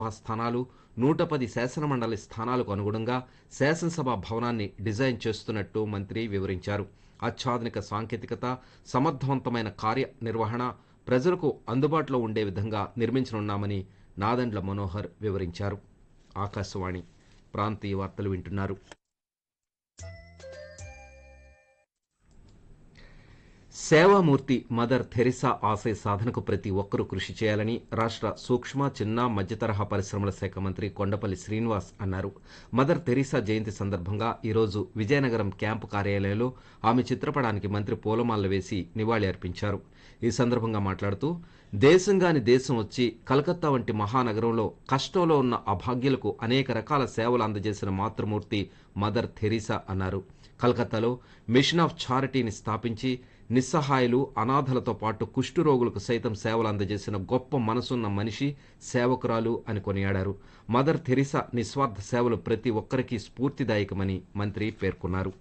స్థానాలు నూట పది శాసనమండలి స్థానాలకు అనుగుణంగా శాసనసభ భవనాన్ని డిజైన్ చేస్తున్నట్టు మంత్రి వివరించారు అత్యాధునిక సాంకేతికత సమర్థవంతమైన కార్యనిర్వహణ ప్రజలకు అందుబాటులో ఉండే విధంగా నిర్మించనున్నామని నాదెండ్ల మనోహర్ వివరించారు ఆకాశవాణి ప్రాంతీయ వార్తలు వింటున్నారు సేవామూర్తి మదర్ థెరిసా ఆశయ సాధనకు ప్రతి ఒక్కరూ కృషి చేయాలని రాష్ట్ర సూక్ష్మ చిన్న మధ్యతరహా పరిశ్రమల శాఖ మంత్రి కొండపల్లి శ్రీనివాస్ అన్నారు మదర్ థెరిసా జయంతి సందర్భంగా ఈరోజు విజయనగరం క్యాంపు కార్యాలయంలో ఆమె చిత్రపటానికి మంత్రి పూలమాలలు వేసి నివాళి అర్పించారు ఈ సందర్భంగా మాట్లాడుతూ దేశంగాని దేశం వచ్చి కలకత్తా వంటి మహానగరంలో కష్టంలో ఉన్న అభాగ్యులకు అనేక రకాల సేవలు అందజేసిన మాతృమూర్తి మదర్ థెరిసా అన్నారు కలకత్తాలో మిషన్ ఆఫ్ చారిటీని స్థాపించి నిస్సహాయులు అనాథలతో పాటు కుష్టు రోగులకు సైతం సేవలు అందజేసిన గొప్ప మనసున్న మనిషి సేవకురాలు అని కొనియాడారు మదర్ థెరిసా నిస్వార్థ సేవలు ప్రతి ఒక్కరికి స్ఫూర్తిదాయకమని మంత్రి పేర్కొన్నారు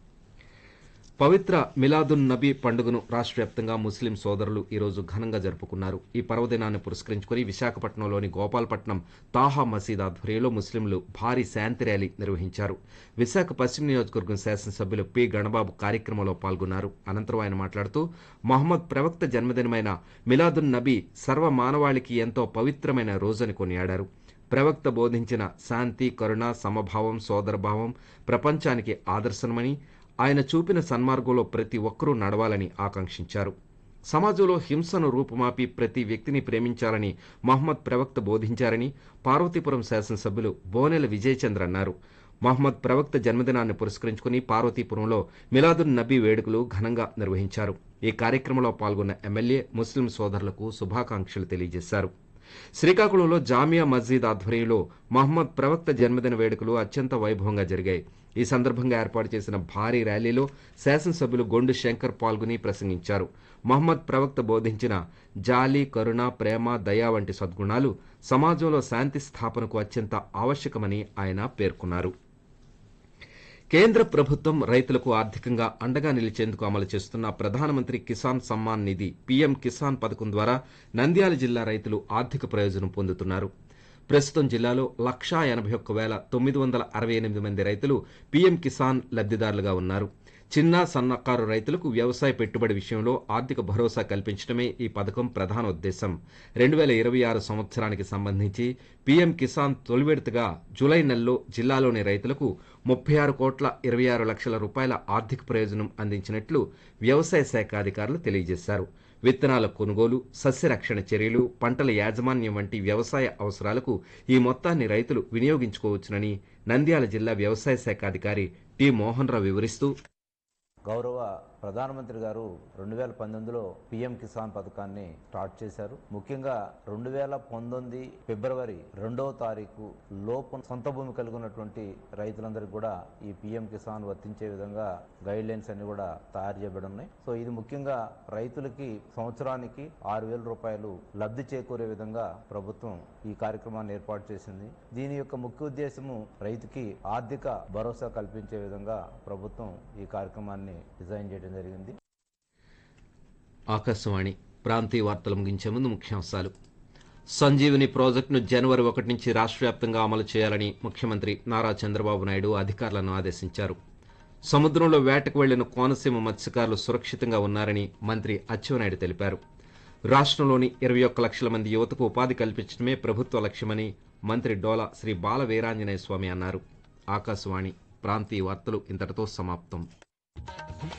పవిత్ర మిలాదున్ నబీ పండుగను రాష్ట్ర వ్యాప్తంగా ముస్లిం సోదరులు ఈరోజు ఘనంగా జరుపుకున్నారు ఈ పర్వదినాన్ని పురస్కరించుకుని విశాఖపట్నంలోని గోపాలపట్నం తాహా మసీద్ ఆధ్వర్యంలో ముస్లింలు భారీ శాంతి ర్యాలీ నిర్వహించారు విశాఖ పశ్చిమ నియోజకవర్గం శాసనసభ్యులు పి గణబాబు కార్యక్రమంలో పాల్గొన్నారు అనంతరం ఆయన మాట్లాడుతూ మహమ్మద్ ప్రవక్త జన్మదినమైన మిలాదున్ నబీ సర్వ మానవాళికి ఎంతో పవిత్రమైన రోజని కొనియాడారు ప్రవక్త బోధించిన శాంతి కరుణ సమభావం సోదరభావం ప్రపంచానికి ఆదర్శనమని ఆయన చూపిన సన్మార్గంలో ప్రతి ఒక్కరూ నడవాలని ఆకాంక్షించారు సమాజంలో హింసను రూపుమాపి ప్రతి వ్యక్తిని ప్రేమించాలని మహమ్మద్ ప్రవక్త బోధించారని పార్వతీపురం శాసనసభ్యులు బోనెల విజయచంద్ర అన్నారు మహమ్మద్ ప్రవక్త జన్మదినాన్ని పురస్కరించుకుని పార్వతీపురంలో మిలాదున్ నబీ వేడుకలు ఘనంగా నిర్వహించారు ఈ కార్యక్రమంలో పాల్గొన్న ఎమ్మెల్యే ముస్లిం సోదరులకు శుభాకాంక్షలు తెలియజేశారు శ్రీకాకుళంలో జామియా మస్జిద్ ఆధ్వర్యంలో మహమ్మద్ ప్రవక్త జన్మదిన వేడుకలు అత్యంత వైభవంగా జరిగాయి ఈ సందర్భంగా ఏర్పాటు చేసిన భారీ ర్యాలీలో శాసనసభ్యులు గొండు శంకర్ పాల్గొని ప్రసంగించారు మహమ్మద్ ప్రవక్త బోధించిన జాలి కరుణ ప్రేమ దయ వంటి సద్గుణాలు సమాజంలో శాంతి స్థాపనకు అత్యంత ఆవశ్యకమని ఆయన పేర్కొన్నారు కేంద్ర ప్రభుత్వం రైతులకు ఆర్థికంగా అండగా నిలిచేందుకు అమలు చేస్తున్న ప్రధానమంత్రి కిసాన్ సమ్మాన్ నిధి పీఎం కిసాన్ పథకం ద్వారా నంద్యాల జిల్లా రైతులు ఆర్థిక ప్రయోజనం పొందుతున్నారు ప్రస్తుతం జిల్లాలో లక్షా ఎనభై ఒక్క వేల తొమ్మిది వందల అరవై ఎనిమిది మంది రైతులు పీఎం కిసాన్ లబ్ధిదారులుగా ఉన్నారు చిన్న సన్నకారు రైతులకు వ్యవసాయ పెట్టుబడి విషయంలో ఆర్థిక భరోసా కల్పించడమే ఈ పథకం ప్రధాన ఉద్దేశం రెండు వేల ఇరవై ఆరు సంవత్సరానికి సంబంధించి పీఎం కిసాన్ తొలి విడతగా జూలై నెలలో జిల్లాలోని రైతులకు ముప్పై ఆరు కోట్ల ఇరవై ఆరు లక్షల రూపాయల ఆర్థిక ప్రయోజనం అందించినట్లు వ్యవసాయ శాఖ అధికారులు తెలియజేశారు విత్తనాల కొనుగోలు సస్యరక్షణ చర్యలు పంటల యాజమాన్యం వంటి వ్యవసాయ అవసరాలకు ఈ మొత్తాన్ని రైతులు వినియోగించుకోవచ్చునని నంద్యాల జిల్లా వ్యవసాయ శాఖ అధికారి టి మోహన్ రావు వివరిస్తూ గౌరవ ప్రధానమంత్రి గారు రెండు వేల పంతొమ్మిదిలో పిఎం కిసాన్ పథకాన్ని స్టార్ట్ చేశారు ముఖ్యంగా రెండు వేల పంతొమ్మిది ఫిబ్రవరి రెండవ తారీఖు లోపు సొంత భూమి కలిగి ఉన్నటువంటి రైతులందరికీ కూడా ఈ పిఎం కిసాన్ వర్తించే విధంగా గైడ్ లైన్స్ అన్ని కూడా తయారు చేయబడి ఉన్నాయి సో ఇది ముఖ్యంగా రైతులకి సంవత్సరానికి ఆరు వేల రూపాయలు లబ్ధి చేకూరే విధంగా ప్రభుత్వం ఈ కార్యక్రమాన్ని ఏర్పాటు చేసింది దీని యొక్క ముఖ్య ఉద్దేశము రైతుకి ఆర్థిక భరోసా కల్పించే విధంగా ప్రభుత్వం ఈ కార్యక్రమాన్ని డిజైన్ చేయడం జరిగింది ఆకాశవాణి ప్రాంతీయ వార్తలు ముగించే ముందు ముఖ్యాంశాలు సంజీవిని ప్రాజెక్టును జనవరి ఒకటి నుంచి రాష్ట్ర వ్యాప్తంగా అమలు చేయాలని ముఖ్యమంత్రి నారా చంద్రబాబు నాయుడు అధికారులను ఆదేశించారు సముద్రంలో వేటకు వెళ్లిన కోనసీమ మత్స్యకారులు సురక్షితంగా ఉన్నారని మంత్రి అచ్చెన్నాయుడు తెలిపారు రాష్ట్రంలోని ఇరవై ఒక్క లక్షల మంది యువతకు ఉపాధి కల్పించడమే ప్రభుత్వ లక్ష్యమని మంత్రి డోలా శ్రీ బాల వీరాంజనేయ స్వామి అన్నారు ఆకాశవాణి ప్రాంతీయ వార్తలు ఇంతటితో సమాప్తం